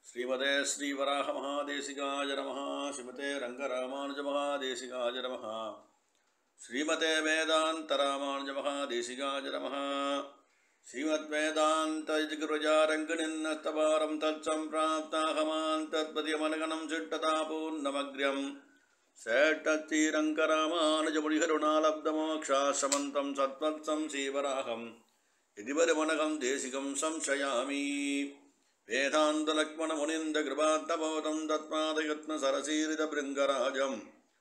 ஸ்ரீமதே ஸ்ரீவராக மகாதேசிகாய நமः ஸ்ரீமதே ரங்கராமானுஜ மகாதேசிகாய நமः ஸ்ரீமதே வேதாந்தராமானுஜ மகாதேசிகாய நமः श्रीमद्वेदान्तजगुरुजारङ्गनिन्नस्तवारं तत्सम्प्राप्ताहमान् तत्पद्यमनगणं चिट्टतापूर्णमग्र्यम् सेट्टत्तिरङ्करामानुजमुनिहरुणालब्धमोक्षाश्रमन्तं सत्त्वत्सं श्रीवराहं यदि वरमनघं देशिकं संशयामि वेदान्तलक्ष्मणमुनिन्दकृपात्तबोधं तत्पादयत्नसरसीरितभृङ्गराजम्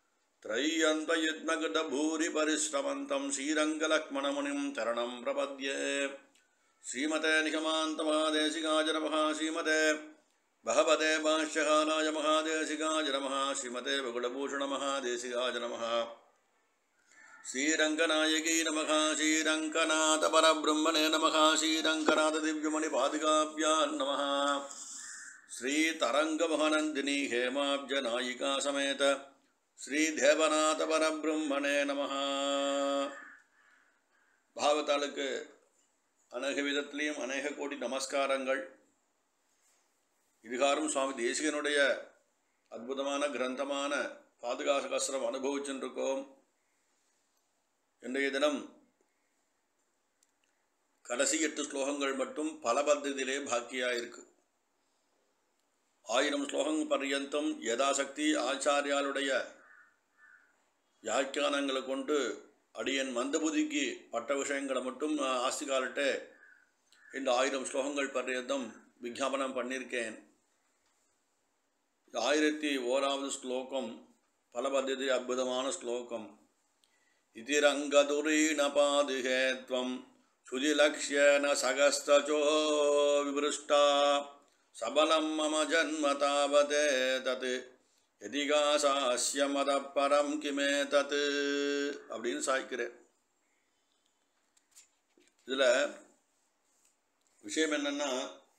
त्रय्यन्त्वयुग्मगतभूरिपरिश्रमन्तं श्रीरङ्गलक्ष्मणमुनिं चरणं प्रपद्ये श्रीमते निगमान्तमहादेशिकाय नमः श्रीमते भगवते भाष्यकालाय महादेशिकाय नमः श्रीमते बगुडभूषणमहादेशिकाय नमः श्रीरङ्गनायकी नमः श्रीरङ्गनाथपरब्रह्मणे नमः श्रीरङ्गनाथदिव्यमणिपादिकाभ्यां नमः श्रीतरङ्गमहानन्दिनी हेमाब्जनायिका समेत ஸ்ரீதேவநாதபரபிரம்மணே நம பாகவதாளுக்கு அநேக விதத்திலையும் அநேக கோடி நமஸ்காரங்கள் இதுகாரும் சுவாமி தேசிகனுடைய அற்புதமான கிரந்தமான பாதுகாசகஸ்திரம் அனுபவிச்சுருக்கோம் இன்றைய தினம் கடைசி எட்டு ஸ்லோகங்கள் மட்டும் பல பத்ததிலே பாக்கியாக இருக்கு ஆயிரம் ஸ்லோகம் பர்யந்தம் யதாசக்தி ஆச்சாரியாளுடைய வியாக்கியானங்களை கொண்டு அடியன் மந்தபுதிக்கு பட்ட விஷயங்களை மட்டும் ஆஸ்திகாலிட்ட இந்த ஆயிரம் ஸ்லோகங்கள் பர்யந்தம் விஜாபனம் பண்ணியிருக்கேன் ஆயிரத்தி ஓராவது ஸ்லோகம் பல பద్ధதி அற்புதமான ஸ்லோகம் இதிரங்கதுரீண பாதுகேத்வம் சுதிலக்ஷ்யன சகஸ்தச்சோ விபிருஷ்டா சபலம் மம ஜன்ம தாவதே தத் எதிகாசாஸ்ய மத பரம் கிமே தத்து அப்படின்னு சாய்க்கிறேன் இதில் விஷயம் என்னென்னா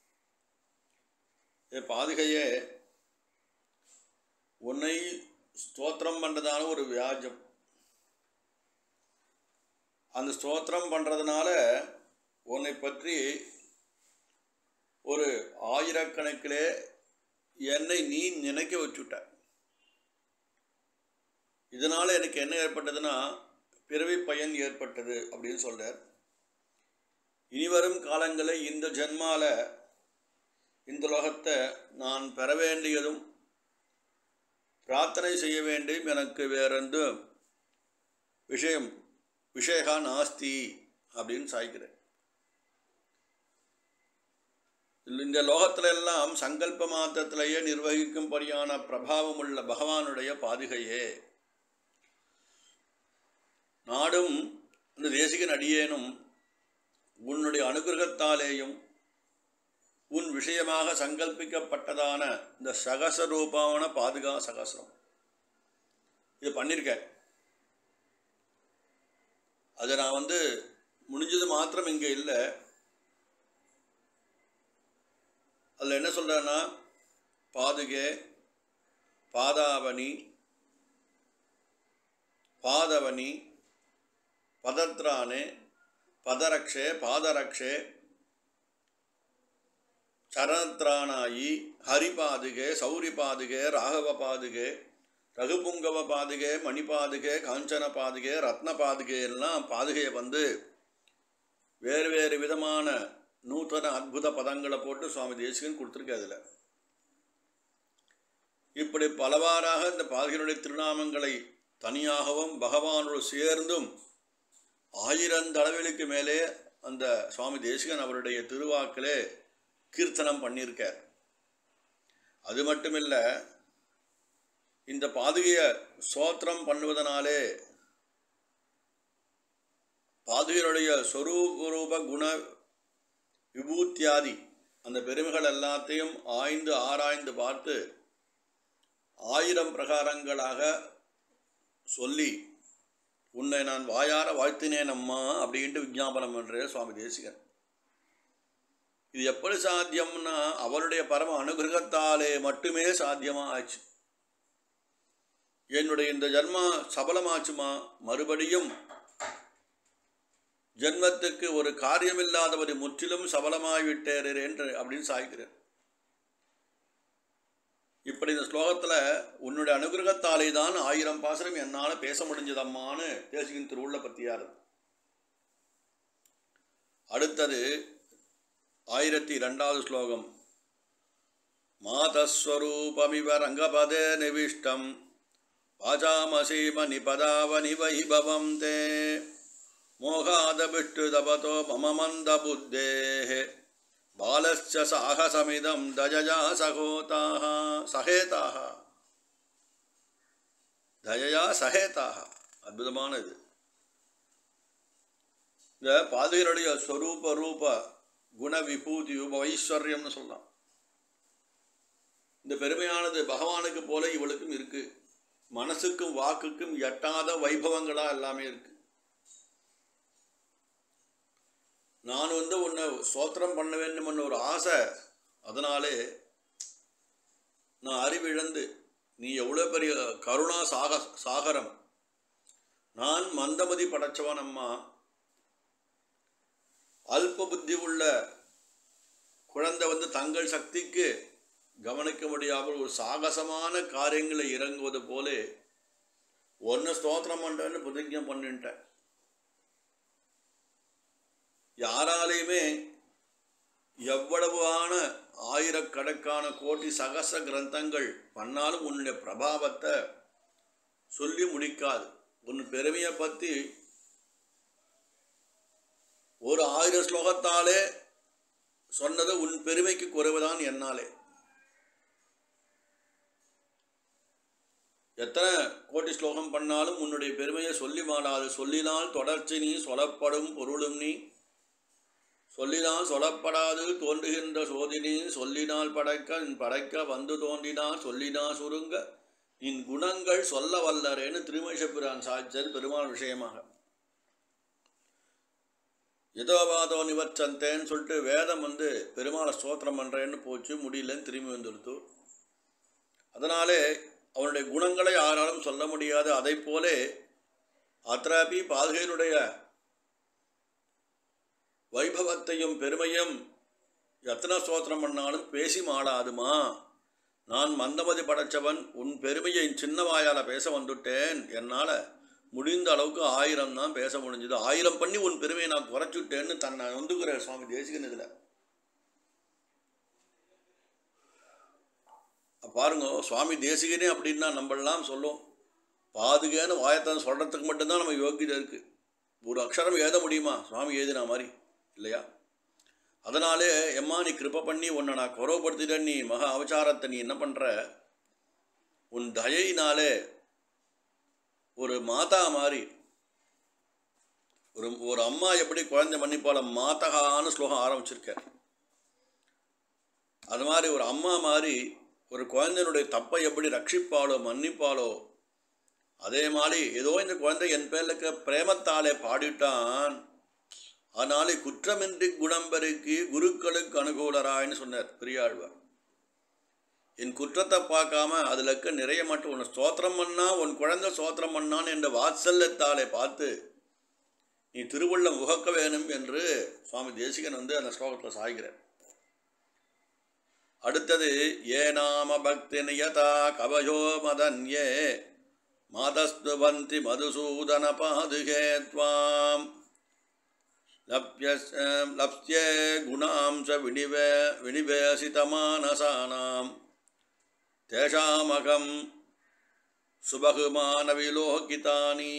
பாதுகையே உன்னை ஸ்தோத்திரம் பண்ணுறதான ஒரு வியாஜம் அந்த ஸ்தோத்திரம் பண்ணுறதுனால உன்னை பற்றி ஒரு ஆயிரக்கணக்கிலே என்னை நீ நினைக்க வச்சுட்ட இதனால் எனக்கு என்ன ஏற்பட்டதுன்னா பிறவி பயன் ஏற்பட்டது அப்படின்னு சொல்கிறார் இனிவரும் காலங்களில் இந்த ஜென்மால இந்த லோகத்தை நான் பெற வேண்டியதும் பிரார்த்தனை செய்ய வேண்டியும் எனக்கு வேறெந்து விஷயம் விஷயகா நாஸ்தி அப்படின்னு சாய்க்கிறேன் இந்த லோகத்துல எல்லாம் சங்கல்ப மாத்திரத்திலேயே நிர்வகிக்கும்படியான பிரபாவம் உள்ள பகவானுடைய பாதுகையே நாடும் இந்த தேசிகன் அடியேனும் உன்னுடைய அனுகிரகத்தாலேயும் உன் விஷயமாக சங்கல்பிக்கப்பட்டதான இந்த சகசரூபமான பாதுகா சகசரம் இது பண்ணியிருக்கேன் அதை நான் வந்து முடிஞ்சது மாத்திரம் இங்கே இல்லை அதில் என்ன சொல்கிறேன்னா பாதுகே பாதாவணி பாதவனி பதத்ரானே பதரக்ஷே பாதரக்ஷே சரணத்ராணாயி ஹரிபாதுகே சௌரி பாதுகே ராகவ பாதுகே ரகுபுங்கவ பாதுகே மணிபாதுகே காஞ்சன பாதுகே ரத்ன பாதுகே எல்லாம் பாதுகையை வந்து வேறு வேறு விதமான நூத்தன அற்புத பதங்களை போட்டு சுவாமி தேசிகன் கொடுத்துருக்கு அதில் இப்படி பலவாறாக இந்த பாதுகையினுடைய திருநாமங்களை தனியாகவும் பகவானோடு சேர்ந்தும் ஆயிரந்தளவிலுக்கு மேலே அந்த சுவாமி தேசிகன் அவருடைய திருவாக்கிலே கீர்த்தனம் பண்ணியிருக்கார் அது மட்டுமில்லை இந்த பாதுகையை சோத்திரம் பண்ணுவதனாலே பாதுகையினுடைய சொரூபரூப குண விபூத்தியாதி அந்த பெருமைகள் எல்லாத்தையும் ஆய்ந்து ஆராய்ந்து பார்த்து ஆயிரம் பிரகாரங்களாக சொல்லி உன்னை நான் வாயார வாழ்த்தினேன் அம்மா அப்படின்ட்டு விஜாபனம் பண்ணுற சுவாமி தேசிகன் இது எப்படி சாத்தியம்னா அவருடைய பரம அனுகிரகத்தாலே மட்டுமே சாத்தியமாக ஆச்சு என்னுடைய இந்த ஜன்மா சபலமாச்சுமா மறுபடியும் ஜென்மத்துக்கு ஒரு காரியமில்லாதவர் முற்றிலும் சபலமாய்விட்டேர் என்று அப்படின்னு சாய்க்கிறேன் இப்படி இந்த ஸ்லோகத்தில் உன்னுடைய அனுகிரகத்தாலே தான் ஆயிரம் பாசனம் என்னால் பேச முடிஞ்சதம்மான்னு தேசிகின் திருவுள்ள பற்றியார் அடுத்தது ஆயிரத்தி ரெண்டாவது ஸ்லோகம் மாதஸ்வரூபமிவ ரங்கபதே நிவிஷ்டம் வாசாமசீம நிபதாவனி வைபவம் தே மோகாதபிஷ்டுதபதோ மம மந்த புத்தேः பாலஸ்ய சாகசமிதம் தஜயா சகோதாக சகேதாக தயயா சகேதாக அற்புதமானது இந்த பாதைகளுடைய ஸ்வரூப ரூப குண விபூதி ரூப ஐஸ்வர்யம்னு சொல்லலாம் இந்த பெருமையானது பகவானுக்கு போல இவளுக்கும் இருக்கு மனசுக்கும் வாக்குக்கும் எட்டாத வைபவங்களா எல்லாமே இருக்கு நான் வந்து உன்னை சோத்திரம் பண்ண வேண்டும்னு ஒரு ஆசை அதனாலே நான் அறிவிழந்து நீ எவ்வளோ பெரிய கருணா சாக சாகரம் நான் மந்தமதி படைச்சவன் அம்மா அல்ப புத்தி உள்ள குழந்தை வந்து தங்கள் சக்திக்கு கவனிக்க முடியாமல் ஒரு சாகசமான காரியங்களை இறங்குவது போலே ஒன்று ஸ்தோத்திரம் பண்ணுறேன்னு பிரதிஜை பண்ணிட்டேன் யாராலையுமே எவ்வளவான ஆயிரக்கணக்கான கோடி சகச கிரந்தங்கள் பண்ணாலும் உன்னுடைய பிரபாவத்தை சொல்லி முடிக்காது உன் பெருமையை பற்றி ஒரு ஆயிரம் ஸ்லோகத்தாலே சொன்னது உன் பெருமைக்கு குறைவுதான் என்னாலே எத்தனை கோடி ஸ்லோகம் பண்ணாலும் உன்னுடைய பெருமையை சொல்லி மாடாது சொல்லினால் தொடர்ச்சி நீ சொல்லப்படும் பொருளும் நீ சொல்லினால் சொல்லப்படாது தோன்றுகின்ற சோதினி சொல்லினால் படைக்க நின் படைக்க வந்து தோன்றினால் சொல்லினா சுருங்க நின் குணங்கள் சொல்ல வல்லரேன்னு திருமேஷபிரான் சாய்ச்சது பெருமாள் விஷயமாக இதோவாதோ நிவச்சந்தேன்னு சொல்லிட்டு வேதம் வந்து பெருமாளை ஸ்தோத்திரம் பண்ணுறேன்னு போச்சு முடியலன்னு திரும்பி வந்துடுத்து அதனாலே அவனுடைய குணங்களை யாராலும் சொல்ல முடியாது அதை போலே அத்ராபி பாதுகையினுடைய வைபவத்தையும் பெருமையும் எத்தனை ஸ்தோத்திரம் பண்ணாலும் பேசி மாடாதுமா நான் மந்தமதி படைச்சவன் உன் பெருமையை சின்ன வாயால் பேச வந்துட்டேன் என்னால் முடிந்த அளவுக்கு ஆயிரம் தான் பேச முடிஞ்சது ஆயிரம் பண்ணி உன் பெருமையை நான் குறைச்சுட்டேன்னு தன்னை வந்துக்கிறார் சுவாமி தேசிகன் இதில் பாருங்க சுவாமி தேசிகனே அப்படின்னா நம்மளாம் சொல்லும் பாதுகான்னு வாயத்தான் சொல்கிறதுக்கு மட்டும்தான் நம்ம யோக்கியதை இருக்குது ஒரு அக்ஷரம் எழுத முடியுமா சுவாமி எழுதின மாதிரி இல்லையா அதனாலே எம்மா நீ கிருப்ப பண்ணி உன்னை நான் குறவுபடுத்திட்டேன் நீ மகா அவசாரத்தை நீ என்ன பண்ணுற உன் தயையினாலே ஒரு மாதா மாதிரி ஒரு ஒரு அம்மா எப்படி குழந்தை மன்னிப்பால மாதகான்னு ஸ்லோகம் ஆரம்பிச்சிருக்கார் அது மாதிரி ஒரு அம்மா மாதிரி ஒரு குழந்தையினுடைய தப்பை எப்படி ரட்சிப்பாளோ மன்னிப்பாளோ அதே மாதிரி ஏதோ இந்த குழந்தை என் பேர்ல பிரேமத்தாலே பாடிட்டான் அதனாலே குற்றமின்றி குணம்பெருக்கி குருக்களுக்கு அனுகூலராயின்னு சொன்னார் பெரியாழ்வார் என் குற்றத்தை பார்க்காம அதில் இருக்க நிறைய மட்டும் உன்னை ஸ்தோத்திரம் பண்ணா உன் குழந்தை ஸ்தோத்திரம் பண்ணான் என்ற வாத்சல்யத்தாலே பார்த்து நீ திருவுள்ளம் உகக்க வேணும் என்று சுவாமி தேசிகன் வந்து அந்த ஸ்லோகத்தில் சாய்கிறார் அடுத்தது ஏ நாம பக்தி நியதா கவயோ மதன்யே மாதஸ்துவந்தி மதுசூதன பாதுகே துவாம் லப்யஸ் லப்ஸ்யே குணாம்ச வினிவே வினிவேசிதமானசானாம் தேஷாமகம் சுபகுமான விலோகிதானி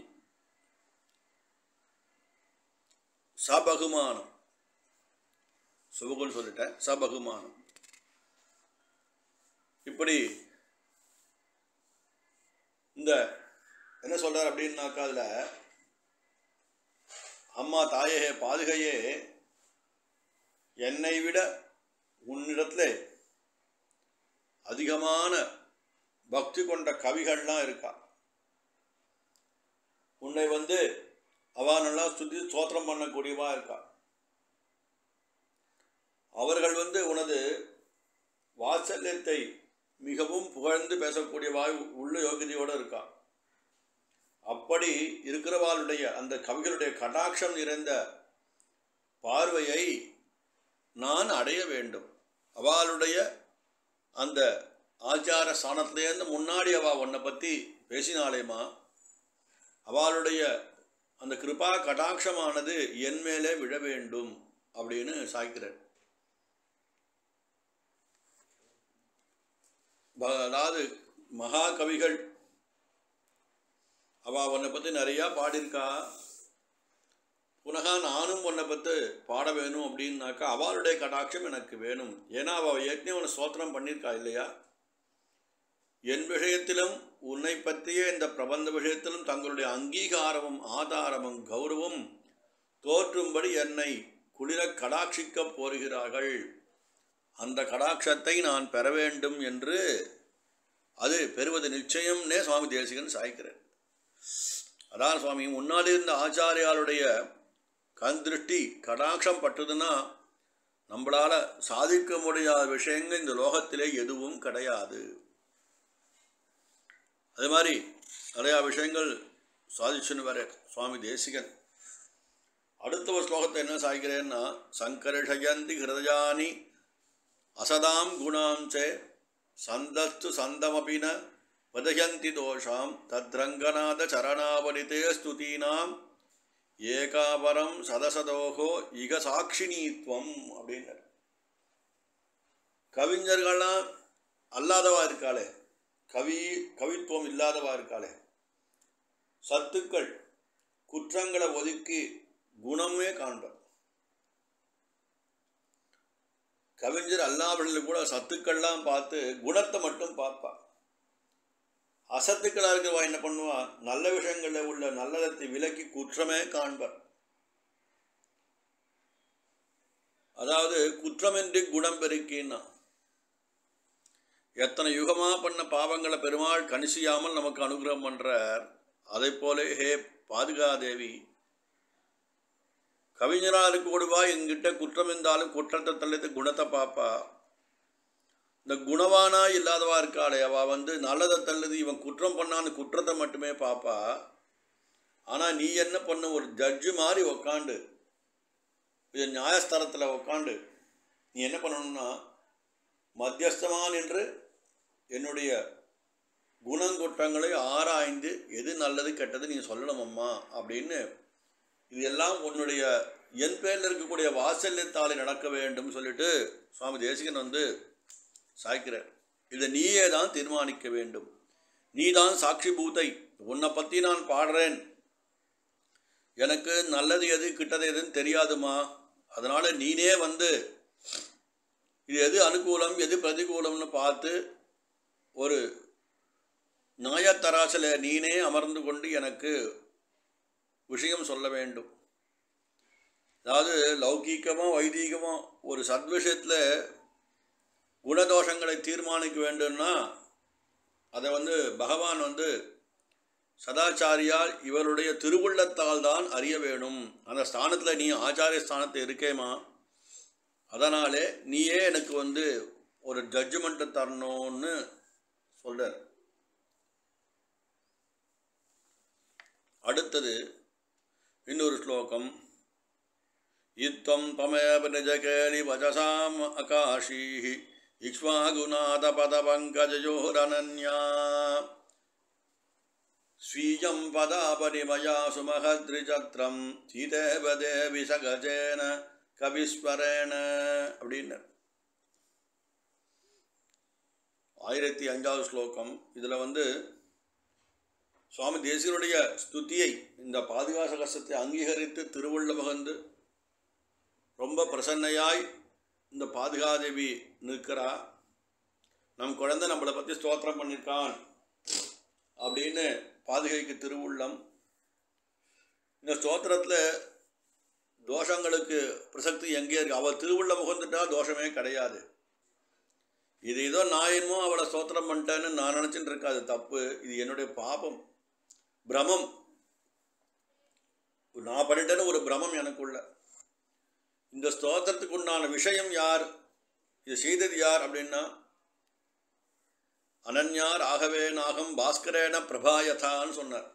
சபகுமானம் சுபகுன்னு சொல்லிட்டேன் சபகுமானம் இப்படி இந்த என்ன சொல்றார் அப்படின்னாக்கா அதில் அம்மா தாயே பாதுகையே என்னை விட உன்னிடத்துல அதிகமான பக்தி கொண்ட கவிகள்லாம் இருக்கா உன்னை வந்து அவ நல்லா சுத்தி ஸ்தோத்திரம் பண்ணக்கூடியவா இருக்கா அவர்கள் வந்து உனது வாத்சல்யத்தை மிகவும் புகழ்ந்து பேசக்கூடியவாய் உள்ள யோகிதையோடு இருக்கா அப்படி இருக்கிறவாளுடைய அந்த கவிகளுடைய கடாட்சம் நிறைந்த பார்வையை நான் அடைய வேண்டும் அவளுடைய அந்த ஆச்சார ஸ்தானத்துலேருந்து முன்னாடி அவள் உன்னை பற்றி பேசினாலேம்மா அவளுடைய அந்த கிருபா கடாட்சமானது என் மேலே விழ வேண்டும் அப்படின்னு சாய்க்கிறார் ப- அதாவது மகாகவிகள் அவள் உன்னை பற்றி நிறையா பாடியிருக்கா புனகா நானும் உன்னை பற்றி பாட வேணும் அப்படின்னாக்கா அவளுடைய கடாட்சம் எனக்கு வேணும் ஏன்னா அவள் ஏற்கனவே உன்னை ஸ்தோத்திரம் பண்ணியிருக்கா இல்லையா என் விஷயத்திலும் உன்னை பற்றிய இந்த பிரபந்த விஷயத்திலும் தங்களுடைய அங்கீகாரமும் ஆதாரமும் கௌரவம் தோற்றும்படி என்னை குளிர கடாட்சிக்கப் போகிறார்கள் அந்த கடாட்சத்தை நான் பெற வேண்டும் என்று அது பெறுவது நிச்சயம்னே சுவாமி தேசிகன் சாய்க்கிறார் அதான் சுவாமி முன்னாடி இருந்த ஆச்சாரியாளுடைய கண் திருஷ்டி கடாட்சம் பட்டதுன்னா நம்மளால சாதிக்க முடியாத விஷயங்கள் இந்த லோகத்திலே எதுவும் கிடையாது அதே மாதிரி நிறையா விஷயங்கள் சாதிச்சுன்னு வர சுவாமி தேசிகன் அடுத்த ஒரு ஸ்லோகத்தை என்ன சாய்க்கிறேன்னா சங்கர்ஷயந்தி ஹிருதயானி அசதாம் குணாம் சே சந்தஸ்து சந்தமபின வதயந்தி தோஷாம் தத்ரங்கநாத சரணாவலிதே ஸ்துதீனாம் ஏகாபரம் சதசதோகோ இக சாட்சினித்வம் அப்படின்னார் கவிஞர்கள்லாம் அல்லாதவா இருக்காளே கவி கவித்துவம் இல்லாதவா இருக்காளே சத்துக்கள் குற்றங்களை ஒதுக்கி குணமே காண்பார் கவிஞர் அல்லாவர்கள் கூட சத்துக்கள்லாம் பார்த்து குணத்தை மட்டும் பார்ப்பா அசத்துக்களாக இருக்கிறவா என்ன பண்ணுவா நல்ல விஷயங்களில் உள்ள நல்லதத்தை விலக்கி குற்றமே காண்பர் அதாவது குற்றமின்றி குணம் பெருக்கின்னா எத்தனை யுகமா பண்ண பாவங்களை பெருமாள் கணிசியாமல் நமக்கு அனுகிரகம் பண்றார் அதை போல ஹே பாதுகாதேவி கவிஞரா இருக்க கூடுவா என்கிட்ட குற்றம் இருந்தாலும் குற்றத்தை தள்ளித்து குணத்தை பார்ப்பா இந்த குணவானா இல்லாதவா இருக்காளே அவ வந்து நல்லதை தள்ளுது இவன் குற்றம் பண்ணான்னு குற்றத்தை மட்டுமே பார்ப்பா ஆனா நீ என்ன பண்ண ஒரு ஜட்ஜு மாதிரி உக்காண்டு இது நியாயஸ்தலத்தில் உக்காண்டு நீ என்ன பண்ணணும்னா மத்தியஸ்தமா நின்று என்னுடைய குணங்குற்றங்களை ஆராய்ந்து எது நல்லது கெட்டது நீ சொல்லணும் அம்மா அப்படின்னு இது எல்லாம் உன்னுடைய என் பேரில் இருக்கக்கூடிய வாசல்யத்தாலே நடக்க வேண்டும் சொல்லிட்டு சுவாமி தேசிகன் வந்து சாய்க்கிறார் இதை நீயே தான் தீர்மானிக்க வேண்டும் நீ தான் சாட்சி பூத்தை உன்னை பற்றி நான் பாடுறேன் எனக்கு நல்லது எது கிட்டது எதுன்னு தெரியாதுமா அதனால் நீனே வந்து இது எது அனுகூலம் எது பிரதிகூலம்னு பார்த்து ஒரு நியாயத்தராசில் நீனே அமர்ந்து கொண்டு எனக்கு விஷயம் சொல்ல வேண்டும் அதாவது லௌகீகமோ வைதீகமோ ஒரு சத்விஷயத்தில் குணதோஷங்களை தீர்மானிக்க வேண்டும்னா அதை வந்து பகவான் வந்து சதாச்சாரியால் இவருடைய திருவுள்ளத்தால் தான் அறிய வேணும் அந்த ஸ்தானத்தில் நீ ஆச்சாரிய ஸ்தானத்தில் இருக்கேமா அதனாலே நீயே எனக்கு வந்து ஒரு ஜட்ஜ்மெண்ட்டை தரணும்னு சொல்கிறார் அடுத்தது இன்னொரு ஸ்லோகம் இத்வம் தமேவ நிஜகேலி வஜசாம் அகாஷீஹி இக்ஷ்வாகுநாத பதபங்கஜயோரனன்யா ஸ்வீயம் பதாபரிமயா சுமஹத்ரிச்சத்ரம் சீதேவ தேவி சகஜேன கவிஸ்வரேன அப்படின்னர் ஆயிரத்தி அஞ்சாவது ஸ்லோகம் இதில் வந்து சுவாமி தேசியனுடைய ஸ்துதியை இந்த பாதுகாச கஷ்டத்தை அங்கீகரித்து திருவுள்ள மகந்து ரொம்ப பிரசன்னையாய் இந்த பாதுகாதேவி நிற்கிறா நம் குழந்தை நம்மளை பற்றி ஸ்தோத்திரம் பண்ணியிருக்கான் அப்படின்னு பாதுகைக்கு திருவுள்ளம் இந்த ஸ்தோத்திரத்தில் தோஷங்களுக்கு பிரசக்தி எங்கே இருக்கு அவள் திருவுள்ள முகந்துட்டா தோஷமே கிடையாது இது ஏதோ நான் என்னமோ அவளை ஸ்தோத்திரம் பண்ணிட்டேன்னு நான் நினச்சிட்டு இருக்கேன் அது தப்பு இது என்னுடைய பாபம் பிரமம் நான் பண்ணிட்டேன்னு ஒரு பிரமம் எனக்குள்ள இந்த ஸ்தோத்திரத்துக்கு உண்டான விஷயம் யார் இது செய்தது யார் அப்படின்னா அனன்யார் ஆகவே நாகம் பாஸ்கரேன பிரபாயதான்னு சொன்னார்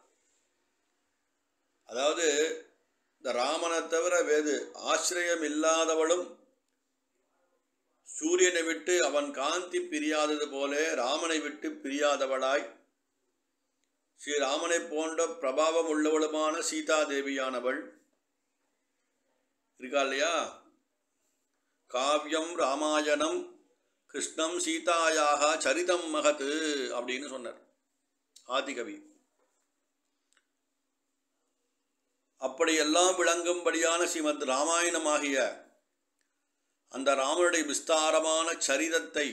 அதாவது இந்த ராமனை தவிர வேறு ஆசிரியம் இல்லாதவளும் சூரியனை விட்டு அவன் காந்தி பிரியாதது போல ராமனை விட்டு பிரியாதவளாய் ஸ்ரீராமனை போன்ற பிரபாவம் உள்ளவளுமான சீதாதேவியானவள் இருக்கா இல்லையா காவியம் ராமாயணம் கிருஷ்ணம் சீதாயாக சரிதம் மகத்து அப்படின்னு சொன்னார் ஆதிகவி அப்படியெல்லாம் விளங்கும்படியான ஸ்ரீமத் ராமாயணமாகிய அந்த ராமனுடைய விஸ்தாரமான சரிதத்தை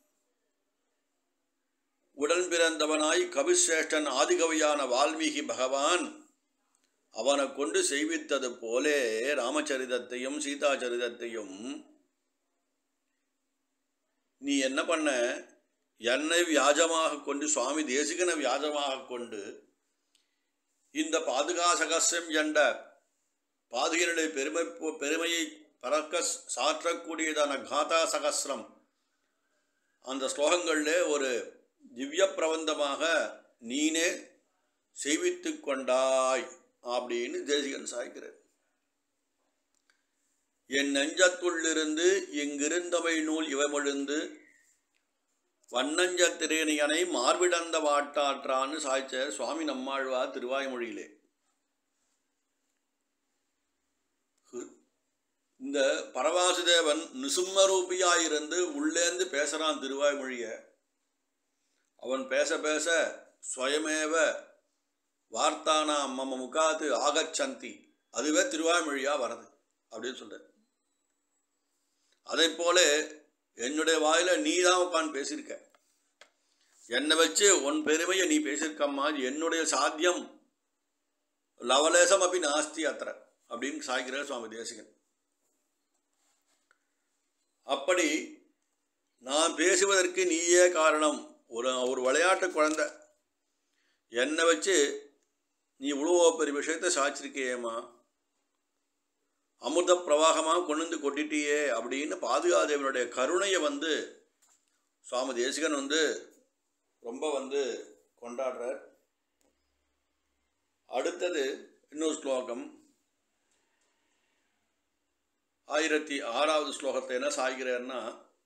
உடன் பிறந்தவனாய் கவிசிரேஷ்டன் ஆதிகவியான வால்மீகி பகவான் அவனை கொண்டு செய்வித்தது போலே ராமச்சரிதத்தையும் சீதா சரிதத்தையும் நீ என்ன பண்ண என்னை வியாஜமாக கொண்டு சுவாமி தேசிகனை வியாஜமாக கொண்டு இந்த பாதுகா சகசியம் என்ற பாதுகையினுடைய பெருமை பெருமையை பறக்க சாற்றக்கூடியதான காதா சகசிரம் அந்த ஸ்லோகங்களில் ஒரு திவ்ய பிரபந்தமாக நீனே செய்வித்து கொண்டாய் அப்படின்னு தேசிகன் சாய்க்கிறார் என் நெஞ்சத்துள்ளிருந்து இங்கிருந்தவை நூல் இவமொழுந்து வண்ணஞ்ச திரேணியனை மார்பிடந்த வாட்டாற்றான்னு சாய்ச்ச சுவாமி நம்மாழ்வா திருவாய்மொழியிலே இந்த பரவாசுதேவன் நிசும்மரூபியாயிருந்து உள்ளேந்து பேசுகிறான் திருவாய்மொழியை அவன் பேச பேச ஸ்வயமேவ வார்த்தானா மம முகாத்து ஆகச்சந்தி அதுவே திருவாய்மொழியாக வருது அப்படின்னு சொல்கிறார் அதை போல என்னுடைய வாயில் நீ தான் உட்காந்து பேசியிருக்க என்னை வச்சு உன் பெருமையை நீ பேசியிருக்கம்மா என்னுடைய சாத்தியம் லவலேசம் அப்படி நாஸ்தி அத்திர அப்படின்னு சாய்கிறார் சுவாமி தேசிகன் அப்படி நான் பேசுவதற்கு நீயே காரணம் ஒரு ஒரு விளையாட்டு குழந்தை என்னை வச்சு நீ இவ்வளோ பெரிய விஷயத்தை சாய்ச்சிருக்கியேம்மா அமிர்த பிரவாகமாக கொண்டு வந்து கொட்டிட்டியே அப்படின்னு பாதுகாதேவனுடைய கருணையை வந்து சுவாமி தேசிகன் வந்து ரொம்ப வந்து கொண்டாடுறார் அடுத்தது இன்னொரு ஸ்லோகம் ஆயிரத்தி ஆறாவது ஸ்லோகத்தை என்ன சாய்கிறார்னா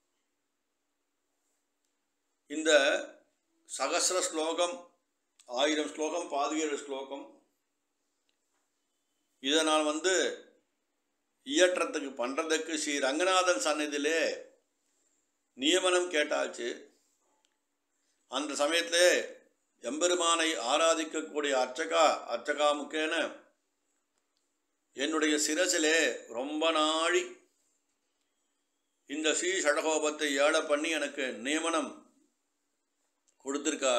இந்த சகசிர ஸ்லோகம் ஆயிரம் ஸ்லோகம் பாதுகேழு ஸ்லோகம் இதை நான் வந்து இயற்றத்துக்கு பண்ணுறதுக்கு ஸ்ரீ ரங்கநாதன் சன்னதியிலே நியமனம் கேட்டாச்சு அந்த சமயத்திலே எம்பெருமானை ஆராதிக்கக்கூடிய அர்ச்சகா அர்ச்சகா முக்கேன என்னுடைய சிரசிலே ரொம்ப நாழி இந்த ஸ்ரீ ஷடகோபத்தை ஏழை பண்ணி எனக்கு நியமனம் கொடுத்துருக்கா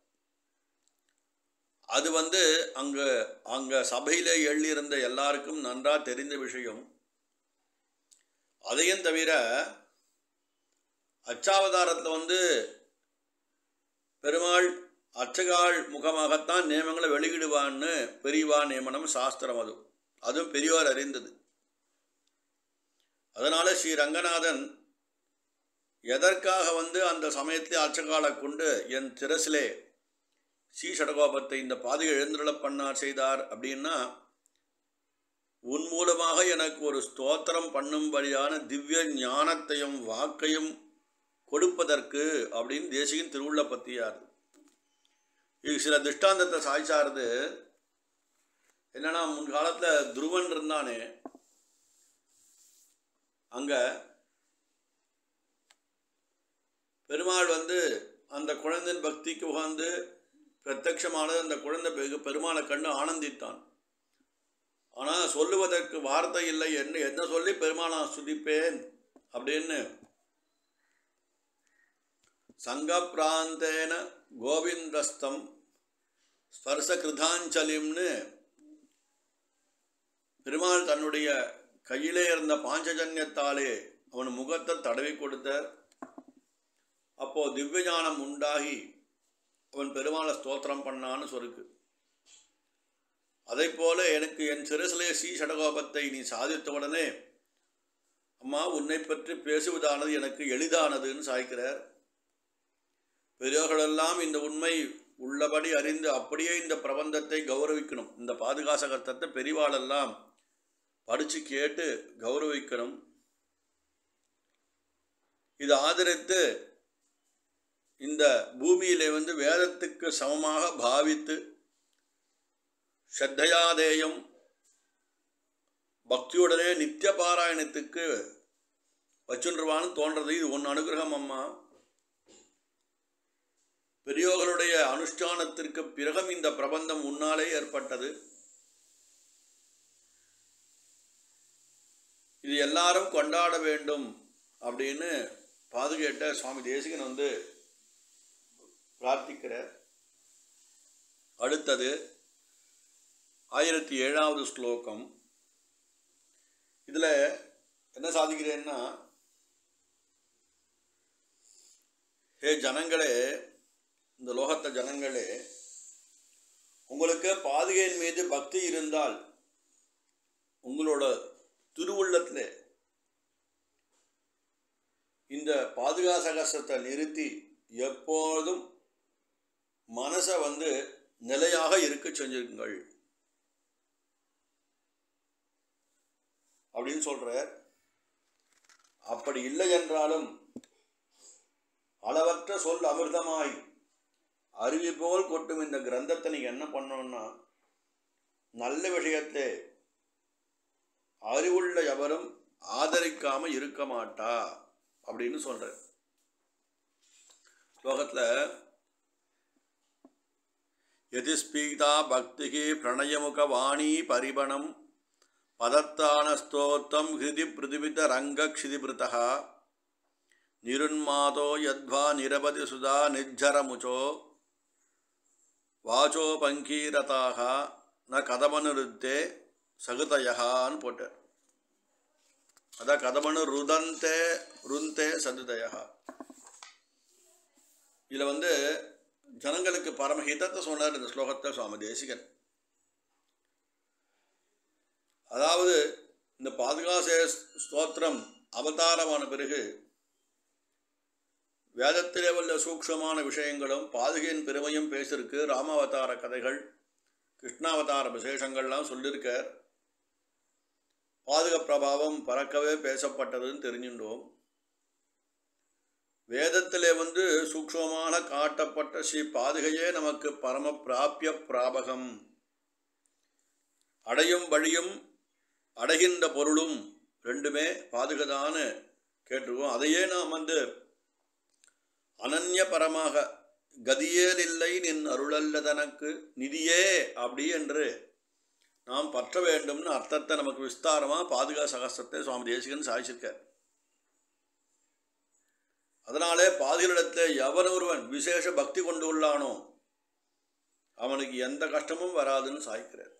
அது வந்து அங்கே அங்கே சபையில் எழுதியிருந்த எல்லாருக்கும் நன்றாக தெரிந்த விஷயம் அதையும் தவிர அச்சாவதாரத்தில் வந்து பெருமாள் அர்ச்சகாள் முகமாகத்தான் நியமங்களை வெளியிடுவான்னு பெரியவா நியமனம் சாஸ்திரம் அது அதுவும் பெரியவர் அறிந்தது அதனால ஸ்ரீ ரங்கநாதன் எதற்காக வந்து அந்த சமயத்தில் அர்ச்சகாலை கொண்டு என் திரசிலே ஸ்ரீ ஷடகோபத்தை இந்த பாதையை எழுந்துள்ள பண்ணார் செய்தார் அப்படின்னா உன் மூலமாக எனக்கு ஒரு ஸ்தோத்திரம் பண்ணும்படியான திவ்ய ஞானத்தையும் வாக்கையும் கொடுப்பதற்கு அப்படின்னு தேசியின் திருவுள்ள பற்றியார் இது சில திஷ்டாந்தத்தை சாய்ச்சாருது என்னன்னா முன்காலத்தில் துருவன் இருந்தானே அங்கே பெருமாள் வந்து அந்த குழந்தையின் பக்திக்கு உகந்து பிரத்யட்சமானது அந்த குழந்தை பெரு பெருமாளை கண்டு ஆனந்தித்தான் ஆனால் சொல்லுவதற்கு வார்த்தை இல்லை என்று என்ன சொல்லி பெருமாள் நான் சுதிப்பேன் அப்படின்னு சங்க பிராந்தேன கோவிந்தஸ்தம் ஸ்பர்ச கிருதாஞ்சலிம்னு பெருமாள் தன்னுடைய கையிலே இருந்த பாஞ்சஜன்யத்தாலே அவன் முகத்தை தடவி கொடுத்தார் அப்போ திவ்ய ஞானம் உண்டாகி அவன் பெருமாளை ஸ்தோத்திரம் பண்ணான்னு சொருக்கு அதை போல எனக்கு என் சிறுசிலே ஸ்ரீ ஷடகோபத்தை நீ சாதித்தவுடனே அம்மா உன்னை பற்றி பேசுவதானது எனக்கு எளிதானதுன்னு சாய்க்கிறார் பெரியோர்களெல்லாம் இந்த உண்மை உள்ளபடி அறிந்து அப்படியே இந்த பிரபந்தத்தை கௌரவிக்கணும் இந்த பாதுகாசகர்த்தத்தை பெரிவாளெல்லாம் படித்து கேட்டு கௌரவிக்கணும் இது ஆதரித்து இந்த பூமியிலே வந்து வேதத்துக்கு சமமாக பாவித்து ஸ்ரத்தையாதேயம் பக்தியுடனே நித்திய பாராயணத்துக்கு வச்சுருவான்னு தோன்றது இது ஒன்று அனுகிரகம் அம்மா பெரியோர்களுடைய அனுஷ்டானத்திற்கு பிறகும் இந்த பிரபந்தம் முன்னாலே ஏற்பட்டது இது எல்லாரும் கொண்டாட வேண்டும் அப்படின்னு பாதுகேட்ட சுவாமி தேசிகன் வந்து பிரார்த்திக்கிறார் அடுத்தது ஆயிரத்தி ஏழாவது ஸ்லோகம் இதில் என்ன சாதிக்கிறேன்னா ஹே ஜனங்களே இந்த லோகத்த ஜனங்களே உங்களுக்கு பாதுகையின் மீது பக்தி இருந்தால் உங்களோட திருவுள்ளத்தில் இந்த பாதுகா சகசத்தை நிறுத்தி எப்போதும் மனசை வந்து நிலையாக இருக்க செஞ்சுருங்கள் அப்படின்னு சொல்றார் அப்படி இல்லை என்றாலும் அளவற்ற சொல் அமிர்தமாய் அருவி போல் கொட்டும் இந்த கிரந்தத்தை நீங்கள் என்ன பண்ணணும்னா நல்ல விஷயத்தை அறிவுள்ள எவரும் ஆதரிக்காம இருக்க மாட்டா அப்படின்னு சொல்ற ஸ்லோகத்தில் யதிஸ்பீதா பக்திகி பிரணயமுக வாணி பரிபணம் பதத்தான ஸ்தோத்தம் ஹிருதி பிருதிவித ரங்க க்ஷிதிபிருத்தா நிருன்மாதோ யத்வா நிரபதி சுதா நிஜ்ஜரமுச்சோ வாச்சோ பங்கீரதாக ந கதமனுருத்தே சகுதயான்னு போட்டார் அதான் கதமனு ருதந்தே ருந்தே சதுதயா இதில் வந்து ஜனங்களுக்கு பரமஹிதத்தை சொன்னார் இந்த ஸ்லோகத்தை சுவாமி தேசிகன் அதாவது இந்த பாதுகாசே ஸ்தோத்திரம் அவதாரமான பிறகு வேதத்திலே உள்ள சூக்ஷமான விஷயங்களும் பாதுகையின் பெருமையும் பேசியிருக்கு ராமாவதார கதைகள் கிருஷ்ணாவதார விசேஷங்கள்லாம் சொல்லியிருக்கார் பாதுக பிரபாவம் பறக்கவே பேசப்பட்டதுன்னு தெரிஞ்சுட்டோம் வேதத்திலே வந்து சூக்ஷமான காட்டப்பட்ட ஸ்ரீ பாதுகையே நமக்கு பரம பிராபிய பிராபகம் அடையும் வழியும் அடைகின்ற பொருளும் ரெண்டுமே பாதுகதான்னு கேட்டிருக்கோம் அதையே நாம் வந்து அனன்ய பரமாக கதியேல் இல்லை நின் அருளல்ல தனக்கு நிதியே அப்படி என்று நாம் பற்ற வேண்டும்னு அர்த்தத்தை நமக்கு விஸ்தாரமாக பாதுகா சகஸ்திரத்தை சுவாமி தேசிகன் சாதிச்சிருக்கார் அதனாலே பாதுகளிடத்தில் எவன் ஒருவன் விசேஷ பக்தி கொண்டு உள்ளானோ அவனுக்கு எந்த கஷ்டமும் வராதுன்னு சாய்க்கிறார்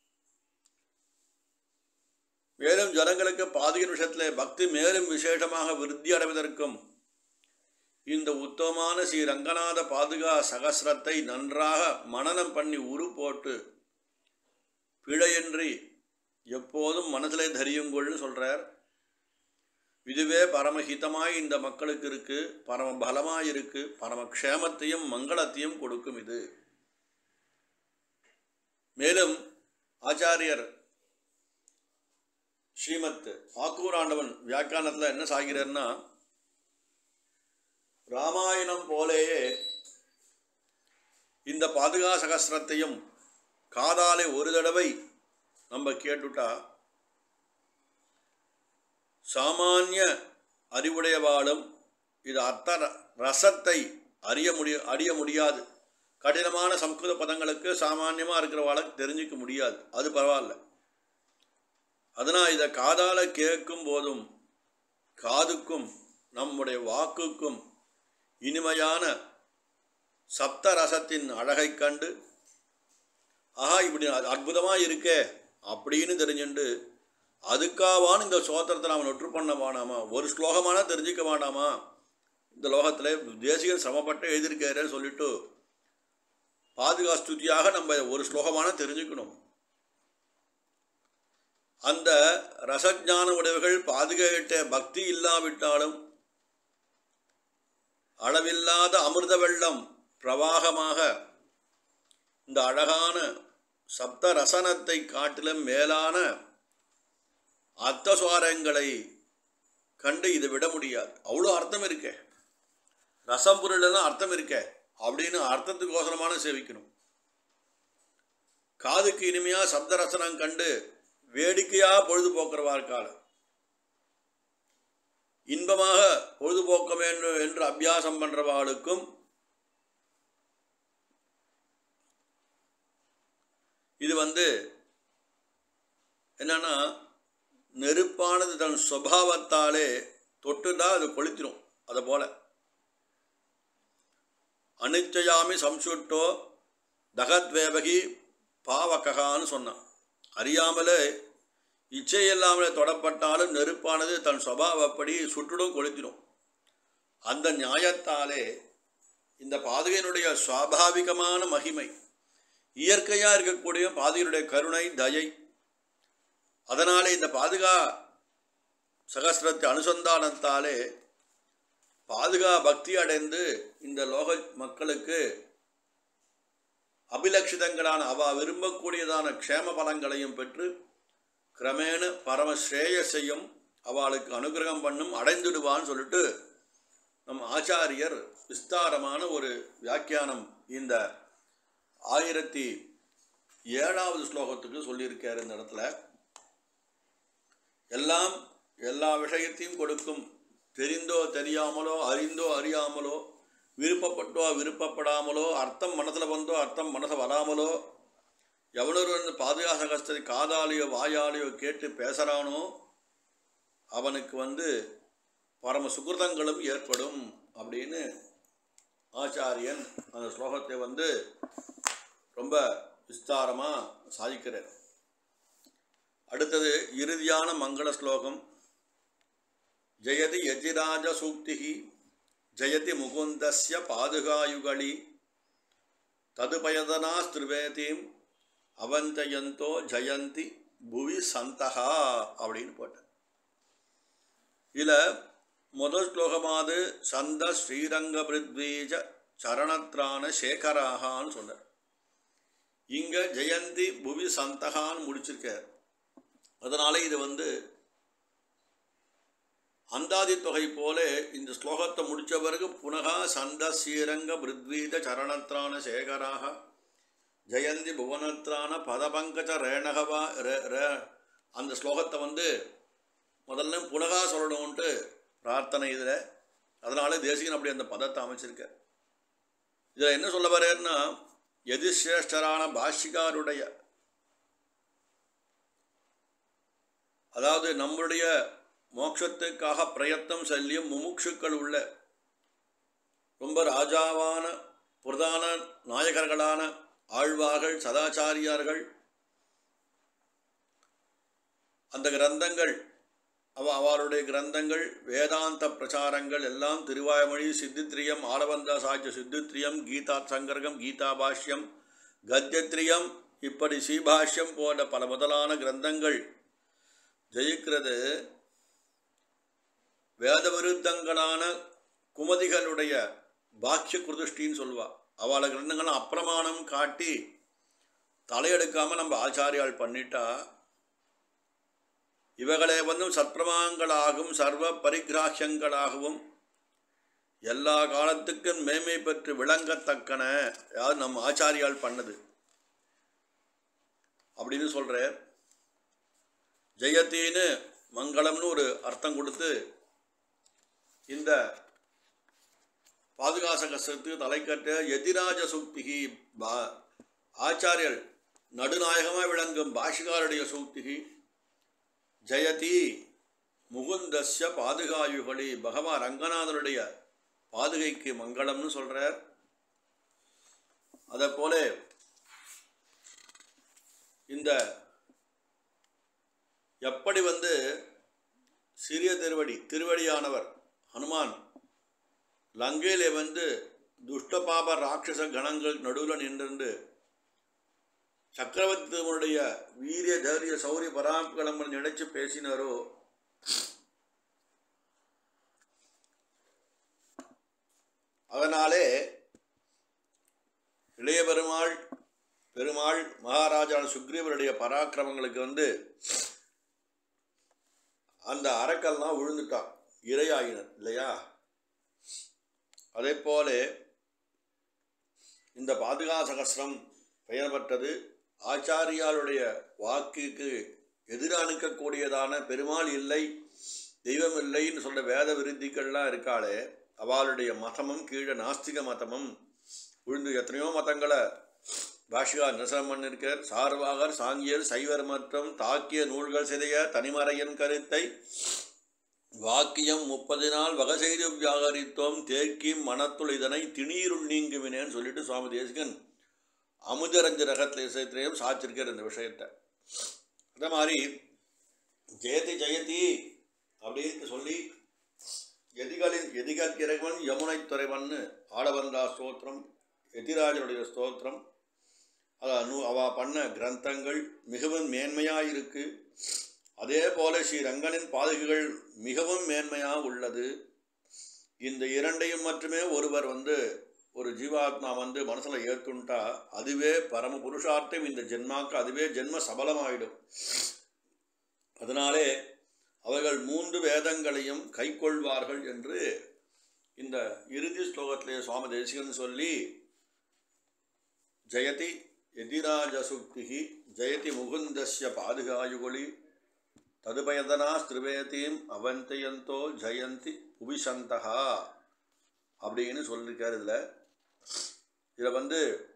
மேலும் ஜனங்களுக்கு பாதுகின் விஷயத்தில் பக்தி மேலும் விசேஷமாக விருத்தி அடைவதற்கும் இந்த உத்தமமான ஸ்ரீ ரங்கநாத பாதுகா சகசிரத்தை நன்றாக மனனம் பண்ணி உரு போட்டு பிழையின்றி எப்போதும் மனதிலே தரியுங்கள்னு சொல்கிறார் இதுவே பரமஹிதமாய் இந்த மக்களுக்கு இருக்கு பரம பலமாய் இருக்கு பரம க்ஷேமத்தையும் மங்களத்தையும் கொடுக்கும் இது மேலும் ஆச்சாரியர் ஸ்ரீமத் ஆக்கூராண்டவன் வியாக்கியானத்தில் என்ன சாகிறார்னா ராமாயணம் போலேயே இந்த பாதுகா சகசிரத்தையும் காதாலே ஒரு தடவை நம்ம கேட்டுட்டா சாமானிய அறிவுடையவாளும் இது அர்த்த ர- ரசத்தை அறிய முடிய அறிய முடியாது கடினமான சம்ஸ்கிருத பதங்களுக்கு சாமானியமாக இருக்கிறவாளுக்கு தெரிஞ்சிக்க முடியாது அது பரவாயில்ல அதனால் இதை காதால கேட்கும் போதும் காதுக்கும் நம்முடைய வாக்குக்கும் இனிமையான சப்த ரசத்தின் அழகைக் கண்டு ஆஹா இப்படி அற்புதமாக இருக்கே அப்படின்னு தெரிஞ்சுண்டு அதுக்காவான்னு இந்த சோத்திரத்தை நாம் நொற்று பண்ண வேணாமா ஒரு ஸ்லோகமான தெரிஞ்சிக்க வேண்டாமா இந்த லோகத்தில் தேசிகன் சிரமப்பட்டு எழுதியிருக்காருன்னு சொல்லிட்டு பாதுகா ஸ்துதியாக நம்ம ஒரு ஸ்லோகமான தெரிஞ்சுக்கணும் அந்த ரசஞான உடையவர்கள் பாதுகாட்ட பக்தி இல்லாவிட்டாலும் அளவில்லாத அமிர்த வெள்ளம் பிரவாகமாக இந்த அழகான சப்த ரசனத்தை காட்டிலும் மேலான அர்த்தசுவாரங்களை கண்டு இதை விட முடியாது அவ்வளோ அர்த்தம் இருக்கே ரசம் பொருளெல்லாம் அர்த்தம் இருக்கே அப்படின்னு அர்த்தத்துக்கோசரமான சேவிக்கணும் காதுக்கு இனிமையா சப்த ரசனம் கண்டு வேடிக்கையா பொழுதுபோக்குறவா இருக்காள் இன்பமாக பொழுதுபோக்க வேண்டும் என்று அபியாசம் பண்றவாளுக்கும் இது வந்து என்னன்னா நெருப்பானது தன் சுபாவத்தாலே தொட்டுண்டா அது கொளுத்திரும் அதை போல அனிச்சயாமி சம்சுட்டோ தகத்வேபகி பாவககான்னு சொன்னான் அறியாமலே இச்சை இல்லாமலே தொடப்பட்டாலும் நெருப்பானது தன் சுபாவப்படி சுட்டுடும் கொளுத்திடும் அந்த நியாயத்தாலே இந்த பாதுகையினுடைய சுவாபாவிகமான மகிமை இயற்கையாக இருக்கக்கூடிய பாதுகையினுடைய கருணை தயை அதனாலே இந்த பாதுகா சகசிரத்தை அனுசந்தானத்தாலே பாதுகா பக்தி அடைந்து இந்த லோக மக்களுக்கு அபிலட்சிதங்களான அவ விரும்பக்கூடியதான க்ஷேம பலங்களையும் பெற்று கிரமேண பரமஸ்ரேயஸையும் அவளுக்கு அனுகிரகம் பண்ணும் அடைந்துடுவான்னு சொல்லிட்டு நம் ஆச்சாரியர் விஸ்தாரமான ஒரு வியாக்கியானம் இந்த ஆயிரத்தி ஏழாவது ஸ்லோகத்துக்கு சொல்லியிருக்கார் இந்த இடத்துல எல்லாம் எல்லா விஷயத்தையும் கொடுக்கும் தெரிந்தோ தெரியாமலோ அறிந்தோ அறியாமலோ விருப்பப்பட்டோ விருப்பப்படாமலோ அர்த்தம் மனசில் வந்தோ அர்த்தம் மனசை வராமலோ எவனொரு வந்து பாதுகாச கஷ்டத்தை காதாலேயோ வாயாலேயோ கேட்டு பேசுகிறானோ அவனுக்கு வந்து பரம சுகிருதங்களும் ஏற்படும் அப்படின்னு ஆச்சாரியன் அந்த ஸ்லோகத்தை வந்து ரொம்ப விஸ்தாரமாக சாதிக்கிறார் அடுத்தது இறுதியான மங்கள ஸ்லோகம் ஜெயதி யஜிராஜ சூக்திகி ஜெயதி முகுந்தஸ்ய பாதுகாயுகளி ததுபயதனா ஸ்திருவேதீம் அவந்தயந்தோ ஜெயந்தி புவி சந்தகா அப்படின்னு போட்டார் இதில் முதல் ஸ்லோகமாவது சந்த ஸ்ரீரங்க பிருத்வீஜ சரணத்ரான சேகராகான்னு சொன்னார் இங்கே ஜெயந்தி புவி சந்தகான்னு முடிச்சிருக்கார் அதனால இது வந்து அந்தாதி தொகை போல இந்த ஸ்லோகத்தை முடித்த பிறகு புனகா சந்த ஸ்ரீரங்க பிருத்வீத சரணத்ரான சேகராக ஜெயந்தி புவனத்ரான பதபங்கஜ ரேணகவா ரே- ரே- அந்த ஸ்லோகத்தை வந்து முதல்ல புனகா சொல்லணும்ன்ட்டு பிரார்த்தனை இதில் அதனால தேசிகன் அப்படி அந்த பதத்தை அமைச்சிருக்க இதில் என்ன சொல்ல வர்றாருன்னா எதிர்சிரேஷ்டரான பாஷிகாருடைய அதாவது நம்முடைய மோட்சத்துக்காக பிரயத்தனம் செல்லியும் முமுட்சுக்கள் உள்ள ரொம்ப ராஜாவான பிரதான நாயகர்களான ஆழ்வார்கள் சதாச்சாரியார்கள் அந்த கிரந்தங்கள் அவ அவருடைய கிரந்தங்கள் வேதாந்த பிரச்சாரங்கள் எல்லாம் திருவாய்மொழி சித்தித்ரியம் ஆலவந்த சாட்சிய சித்தித்ரியம் கீதா சங்கரகம் கீதா பாஷ்யம் கத்தியத்ரியம் இப்படி ஸ்ரீபாஷ்யம் போன்ற பல முதலான கிரந்தங்கள் ஜெயிக்கிறது வேத விருத்தங்களான குமதிகளுடைய பாக்கிய குருதிஷ்டின்னு சொல்லுவா அவளை கிரந்தங்கள்லாம் அப்பிரமாணம் காட்டி தலையெடுக்காமல் நம்ம ஆச்சாரியால் பண்ணிட்டா இவைகளை வந்து சத்பிரமாங்களாகவும் சர்வ பரிகிராஹ்யங்களாகவும் எல்லா காலத்துக்கும் மேன்மை பெற்று விளங்கத்தக்கன யார் நம்ம ஆச்சாரியால் பண்ணது அப்படின்னு சொல்கிறார் ஜெயத்தின்னு மங்களம்னு ஒரு அர்த்தம் கொடுத்து இந்த பாதுகாச கஷ்டத்துக்கு தலைக்கட்ட எதிராஜ சூக்திகி பா ஆச்சாரியர் நடுநாயகமாக விளங்கும் பாஷிகாருடைய சூக்திகி ஜெயதி முகுந்தஸ்ய பாதுகாயுகளி பகவான் ரங்கநாதனுடைய பாதுகைக்கு மங்களம்னு சொல்கிறார் அதை போல இந்த எப்படி வந்து சிறிய திருவடி திருவடியானவர் ஹனுமான் லங்கையிலே வந்து துஷ்ட பாப ராட்சச கணங்கள் நடுவில் நின்று சக்கரவர்த்தியினுடைய வீரிய தைரிய சௌரிய பராக்கிரமங்கள் நினைச்சு பேசினாரோ அதனாலே இளைய பெருமாள் பெருமாள் மகாராஜான சுக்ரீவருடைய பராக்கிரமங்களுக்கு வந்து அந்த அரக்கல்லாம் விழுந்துட்டான் இரையாயினர் இல்லையா அதே போல இந்த பாதுகா சகசிரம் பெயர் பெற்றது ஆச்சாரியாளுடைய வாக்குக்கு எதிராக நிற்கக்கூடியதான பெருமாள் இல்லை தெய்வம் இல்லைன்னு சொல்ற வேத விருத்திகள்லாம் இருக்காளே அவளுடைய மதமும் கீழே நாஸ்திக மதமும் விழுந்து எத்தனையோ மதங்களை பாஷிகா நிரசனம் பண்ணிருக்கார் சார்வாகர் சாங்கியர் சைவர் மற்றும் தாக்கிய நூல்கள் சிதைய தனிமறையின் கருத்தை வாக்கியம் முப்பது நாள் வகை செய்து வியாகரித்தோம் தேக்கி மனத்துள் இதனை திணீருள் நீங்குவினேன்னு சொல்லிட்டு சுவாமி தேசிகன் அமுதரஞ்ச ரகத்துல விஷயத்திலையும் சாச்சிருக்கார் இந்த விஷயத்தை அதே மாதிரி ஜெயதி ஜெயதி அப்படின்னு சொல்லி எதிகளின் எதிகள் இறைவன் யமுனை துறைவன் ஆடவந்தா ஸ்தோத்திரம் எதிராஜனுடைய ஸ்தோத்திரம் அது அனு அவ பண்ண கிரந்தங்கள் மிகவும் மேன்மையாக இருக்கு அதே போல ஸ்ரீ ரங்கனின் பாதகைகள் மிகவும் மேன்மையாக உள்ளது இந்த இரண்டையும் மட்டுமே ஒருவர் வந்து ஒரு ஜீவாத்மா வந்து மனசில் ஏற்றுண்டா அதுவே பரம புருஷார்த்தம் இந்த ஜென்மாக்கு அதுவே ஜென்ம சபலமாயிடும் அதனாலே அவர்கள் மூன்று வேதங்களையும் கைக்கொள்வார்கள் என்று இந்த இறுதி ஸ்லோகத்திலே சுவாமி தேசிகன் சொல்லி ஜெயதி எதிராஜசுக்திகி ஜெயதி முகுந்தஸ்ய பாதுகாயுகுலி ததுபயதனா ஸ்திருவேதீம் அவந்தயந்தோ ஜெயந்தி புவிசந்தகா அப்படின்னு சொல்லியிருக்காரு இதில் இதில் வந்து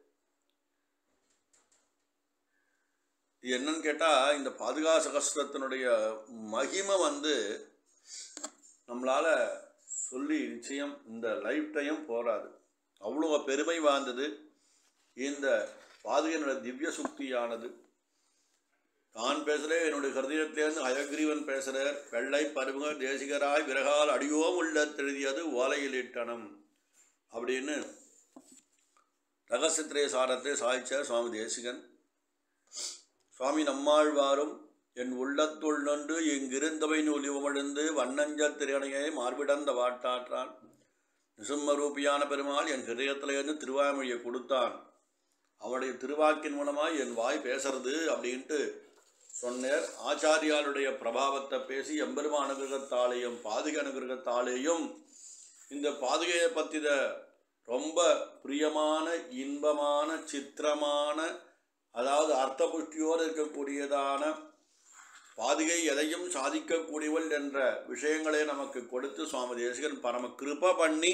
இது என்னன்னு கேட்டால் இந்த பாதுகா சகஸ்திரத்தினுடைய மகிமை வந்து நம்மளால் சொல்லி நிச்சயம் இந்த லைஃப் டைம் போராது அவ்வளோ பெருமை வாய்ந்தது இந்த பாதுகையினுடைய திவ்ய சுக்தியானது நான் பேசுகிறேன் என்னுடைய ஹிருதயத்திலேருந்து அயக்ரீவன் பேசுகிறார் வெள்ளை பருவக தேசிகராய் விறகால் அடியோம் உள்ள திருதியது ஓலையிலிட்டனம் அப்படின்னு ரகசியத்திரே சாரத்தை சாய்ச்சார் சுவாமி தேசிகன் சுவாமி நம்மாழ்வாரும் என் உள்ளத்துள் நன்று இங்கிருந்தவை நூலிவமழுந்து வண்ணஞ்ச திரையணையை மார்பிடந்த வாட்டாற்றான் நிசும்மரூபியான பெருமாள் என் ஹிருதயத்திலேருந்து திருவாய்மொழியை கொடுத்தான் அவனுடைய திருவாக்கின் மூலமாக என் வாய் பேசுறது அப்படின்ட்டு சொன்னார் ஆச்சாரியாளுடைய பிரபாவத்தை பேசி எம்பெருமா அனுகிரகத்தாலேயும் பாதுகை அனுகிரகத்தாலேயும் இந்த பாதுகையை பற்றின ரொம்ப பிரியமான இன்பமான சித்திரமான அதாவது அர்த்த புஷ்டியோடு இருக்கக்கூடியதான பாதுகை எதையும் சாதிக்கக்கூடியவள் என்ற விஷயங்களை நமக்கு கொடுத்து சுவாமி தேசிகன் பரம கிருப பண்ணி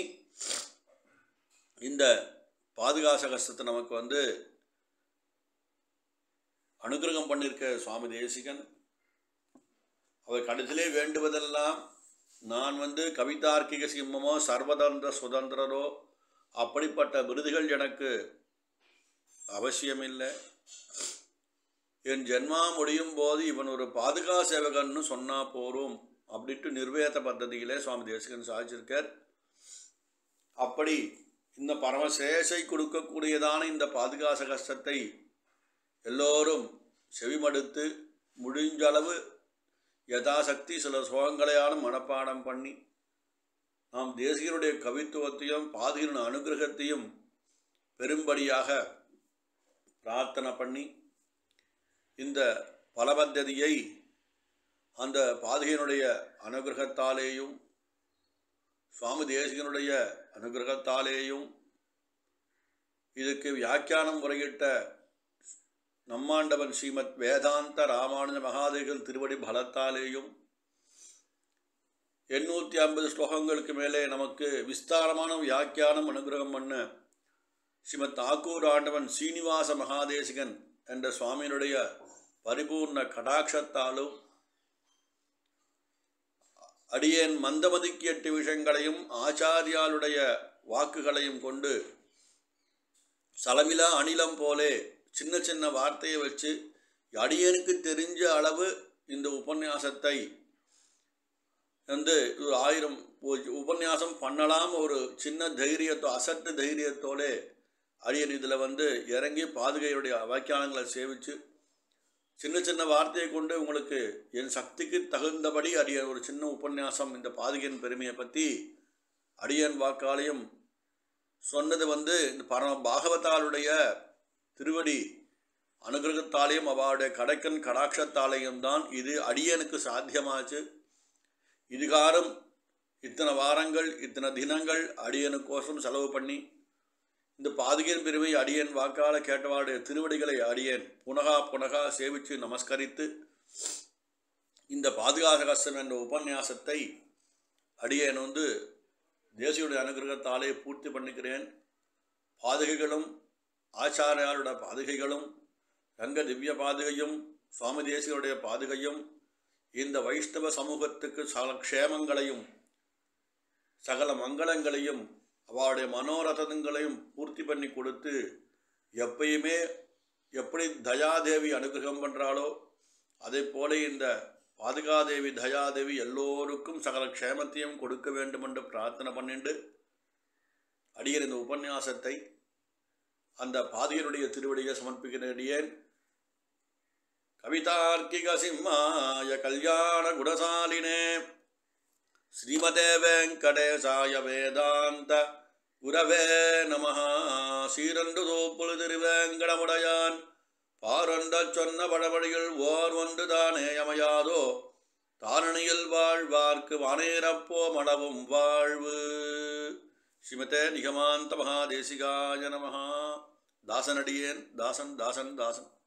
இந்த பாதுகா சகஸ்தத்தை நமக்கு வந்து அனுகிரகம் பண்ணியிருக்க சுவாமி தேசிகன் அவர் கடைசியிலே வேண்டுவதெல்லாம் நான் வந்து கவிதார்க்கிக சிம்மமோ சர்வதந்திர சுதந்திரரோ அப்படிப்பட்ட விருதுகள் எனக்கு அவசியமில்லை என் ஜென்மா முடியும் போது இவன் ஒரு பாதுகா சேவகன்னு சொன்னா போரும் அப்படின்ட்டு நிர்வேத பద్ధதியிலே சுவாமி தேசிகன் சாதிச்சிருக்கார் அப்படி இந்த பரமசேஷை கொடுக்கக்கூடியதான இந்த பாதுகாச கஷ்டத்தை எல்லோரும் செவிமடுத்து முடிஞ்சளவு யதாசக்தி சில சுகங்களையான மனப்பாடம் பண்ணி நாம் தேசிகனுடைய கவித்துவத்தையும் பாதுகின் அனுகிரகத்தையும் பெரும்படியாக பிரார்த்தனை பண்ணி இந்த பலபத்ததியை அந்த பாதுகையினுடைய அனுகிரகத்தாலேயும் சுவாமி தேசிகனுடைய அனுகிரகத்தாலேயும் இதுக்கு வியாக்கியானம் முறையிட்ட நம்மாண்டவன் ஸ்ரீமத் வேதாந்த ராமானுஜ மகாதேவிகள் திருவடி பலத்தாலேயும் எண்ணூற்றி ஐம்பது ஸ்லோகங்களுக்கு மேலே நமக்கு விஸ்தாரமான வியாக்கியானம் அனுகிரகம் பண்ண ஸ்ரீமத் தாக்கூர் ஆண்டவன் சீனிவாச மகாதேசிகன் என்ற சுவாமியினுடைய பரிபூர்ண கடாட்சத்தாலும் அடியேன் மந்தமதிக்கு எட்டு விஷயங்களையும் ஆச்சாரியாளுடைய வாக்குகளையும் கொண்டு சலமிலா அணிலம் போலே சின்ன சின்ன வார்த்தையை வச்சு அடியனுக்கு தெரிஞ்ச அளவு இந்த உபன்யாசத்தை வந்து ஒரு ஆயிரம் உ- உபன்யாசம் பண்ணலாம் ஒரு சின்ன தைரியத்தோ அசட்டு தைரியத்தோட அடியன் இதில் வந்து இறங்கி பாதுகையுடைய வாக்கியானங்களை சேவிச்சு சின்ன சின்ன வார்த்தையை கொண்டு உங்களுக்கு என் சக்திக்கு தகுந்தபடி அடியன் ஒரு சின்ன உபன்யாசம் இந்த பாதுகையின் பெருமையை பற்றி அடியன் வாக்காலையும் சொன்னது வந்து இந்த பரம பாகவதாளுடைய திருவடி அனுகிரகத்தாலேயும் அவளுடைய கடைக்கன் கடாட்சத்தாலேயும் தான் இது அடியனுக்கு சாத்தியமாச்சு இதுகாரம் இத்தனை வாரங்கள் இத்தனை தினங்கள் அடியனுக்கோசம் செலவு பண்ணி இந்த பாதுகையின் பெருமை அடியேன் வாக்கால கேட்டவாடைய திருவடிகளை அடியேன் புனகா புனகா சேவித்து நமஸ்கரித்து இந்த பாதுகாசகஸ்தம் என்ற உபன்யாசத்தை அடியேன் வந்து தேசியுடைய அனுகிரகத்தாலே பூர்த்தி பண்ணிக்கிறேன் பாதுகைகளும் ஆச்சாரியாரோட பாதுகைகளும் ரங்க திவ்ய பாதுகையும் சுவாமி தேசியருடைய பாதுகையும் இந்த வைஷ்ணவ சமூகத்துக்கு சகல க்ஷேமங்களையும் சகல மங்களங்களையும் அவளுடைய மனோரதங்களையும் பூர்த்தி பண்ணி கொடுத்து எப்பயுமே எப்படி தயாதேவி அனுகிரகம் பண்ணுறாளோ அதே போல இந்த பாதுகாதேவி தயாதேவி எல்லோருக்கும் சகல க்ஷேமத்தையும் கொடுக்க வேண்டும் என்று பிரார்த்தனை பண்ணிண்டு அடியர் இந்த உபன்யாசத்தை அந்த பாதியனுடைய திருவடியை சமர்ப்பிக்கிற அடியேன் கவிதார்க்கிக சிம்மாய கல்யாண குணசாலினே ஸ்ரீமதே வெங்கடேசாய வேதாந்த குரவே நம சீரண்டு தோப்புழு திருவேங்கடமுடையான் பாரண்ட சொன்ன படபடிகள் ஓர் ஒன்று தானே அமையாதோ தாரணியில் வாழ்வார்க்கு வானேரப்போ மடவும் வாழ்வு ஸ்ரீமதே நிகமாந்த மகாதேசிகாய நம தாசனடியேன் தாசன் தாசன் தாசன்